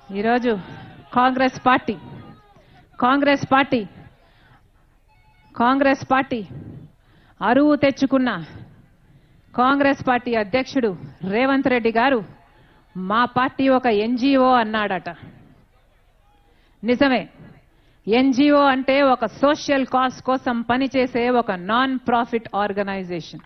ఈరోజు Congress party Congress party Congress party అరువు తెచ్చుకున్న కాంగ్రెస్ పార్టీ అధ్యక్షుడు రేవంత్ రెడ్డి గారు మా పార్టీ ఒక ఎన్జిఓ అన్నాడట నిజమే ఎన్జిఓ అంటే ఒక సోషల్ కాజ్ కోసం పనిచేసే ఒక నాన్ ప్రాఫిట్ ఆర్గనైజేషన్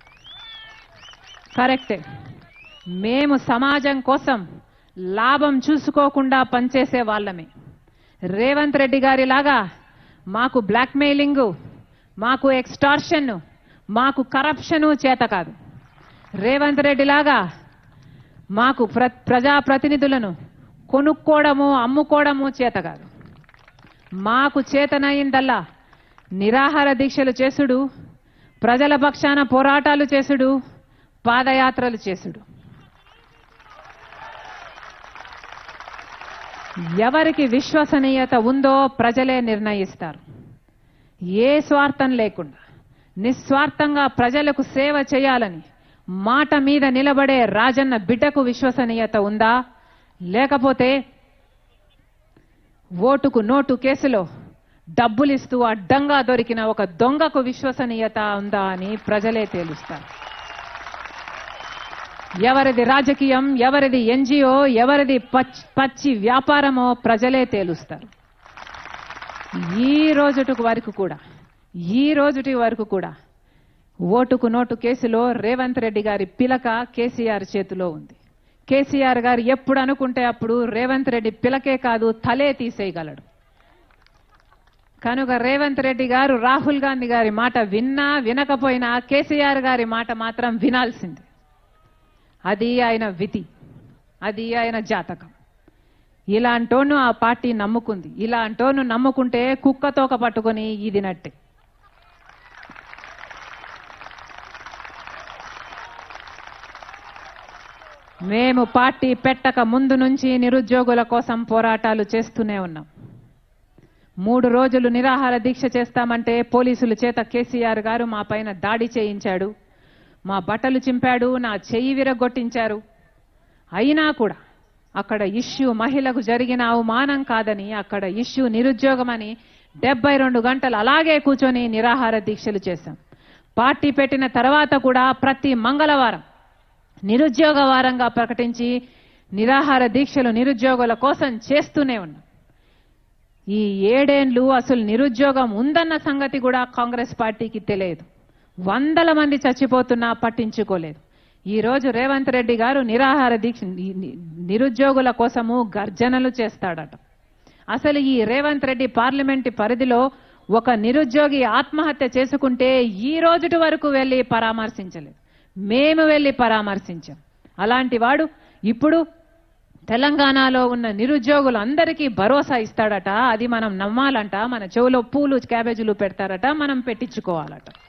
కరెక్టే మేము సమాజం కోసం లాభం చూసుకోకుండా పనిచేసే వాళ్ళమే రేవంత్ రెడ్డి గారి లాగా మాకు బ్లాక్మెయిలింగ్ మాకు ఎక్స్టార్షన్ మాకు కరప్షను చేత కాదు రేవంత్ రెడ్డి లాగా మాకు ప్ర ప్రజాప్రతినిధులను కొనుక్కోవడము అమ్ముకోవడము చేత కాదు మాకు చేతనయిందల్లా నిరాహార దీక్షలు చేసుడు ప్రజల పక్షాన పోరాటాలు చేసుడు పాదయాత్రలు చేసుడు ఎవరికి విశ్వసనీయత ఉందో ప్రజలే నిర్ణయిస్తారు ఏ స్వార్థం లేకుండా నిస్వార్థంగా ప్రజలకు సేవ చేయాలని మాట మీద నిలబడే రాజన్న బిడ్డకు విశ్వసనీయత ఉందా లేకపోతే ఓటుకు నోటు కేసులో డబ్బులిస్తూ అడ్డంగా దొరికిన ఒక దొంగకు విశ్వసనీయత ఉందా అని ప్రజలే తేలుస్తారు ఎవరిది రాజకీయం ఎవరిది ఎన్జిఓ ఎవరిది పచ్- పచ్చి వ్యాపారమో ప్రజలే తేలుస్తారు ఈ రోజుటి వరకు కూడా ఈ రోజుటి వరకు కూడా ఓటుకు నోటు కేసులో రేవంత్ రెడ్డి గారి పిలక కేసీఆర్ చేతిలో ఉంది కేసీఆర్ గారు ఎప్పుడు అనుకుంటే అప్పుడు రేవంత్ రెడ్డి పిలకే కాదు తలే తీసేయగలడు కనుక రేవంత్ రెడ్డి గారు రాహుల్ గాంధీ గారి మాట విన్నా వినకపోయినా కేసీఆర్ గారి మాట మాత్రం వినాల్సింది అది ఆయన విధి అది ఆయన జాతకం ఇలాంటోను ఆ పార్టీ నమ్ముకుంది ఇలాంటోను నమ్ముకుంటే కుక్కతోక పట్టుకొని ఇదినట్టే మేము పార్టీ పెట్టక ముందు నుంచి నిరుద్యోగుల కోసం పోరాటాలు చేస్తూనే ఉన్నాం మూడు రోజులు నిరాహార దీక్ష చేస్తామంటే పోలీసుల చేత కేసీఆర్ గారు మా పైన దాడి చేయించాడు మా బట్టలు చింపాడు నా చెయ్యి విరగొట్టించారు అయినా కూడా అక్కడ ఇష్యూ మహిళకు జరిగిన అవమానం కాదని అక్కడ ఇష్యూ నిరుద్యోగమని డెబ్బై రెండు గంటలు అలాగే కూర్చొని నిరాహార దీక్షలు చేశాం పార్టీ పెట్టిన తర్వాత కూడా ప్రతి మంగళవారం నిరుద్యోగ వారంగా ప్రకటించి నిరాహార దీక్షలు నిరుద్యోగుల కోసం చేస్తూనే ఉన్నాం ఈ ఏడేండ్లు అసలు నిరుద్యోగం ఉందన్న సంగతి కూడా కాంగ్రెస్ పార్టీకి తెలియదు వందల మంది చచ్చిపోతున్నా పట్టించుకోలేదు ఈ రోజు రేవంత్ రెడ్డి గారు నిరాహార దీక్ష ని- ని- నిరుద్యోగుల కోసము గర్జనలు చేస్తాడట అసలు ఈ రేవంత్ రెడ్డి పార్లమెంటు పరిధిలో ఒక నిరుద్యోగి ఆత్మహత్య చేసుకుంటే ఈ రోజుటి వరకు వెళ్ళి పరామర్శించలేదు మేము వెళ్ళి పరామర్శించాం అలాంటి వాడు ఇప్పుడు తెలంగాణలో ఉన్న నిరుద్యోగులందరికీ భరోసా ఇస్తాడట అది మనం నమ్మాలంట మన చెవులో పూలు క్యాబేజీలు పెడతారట మనం పెట్టించుకోవాలట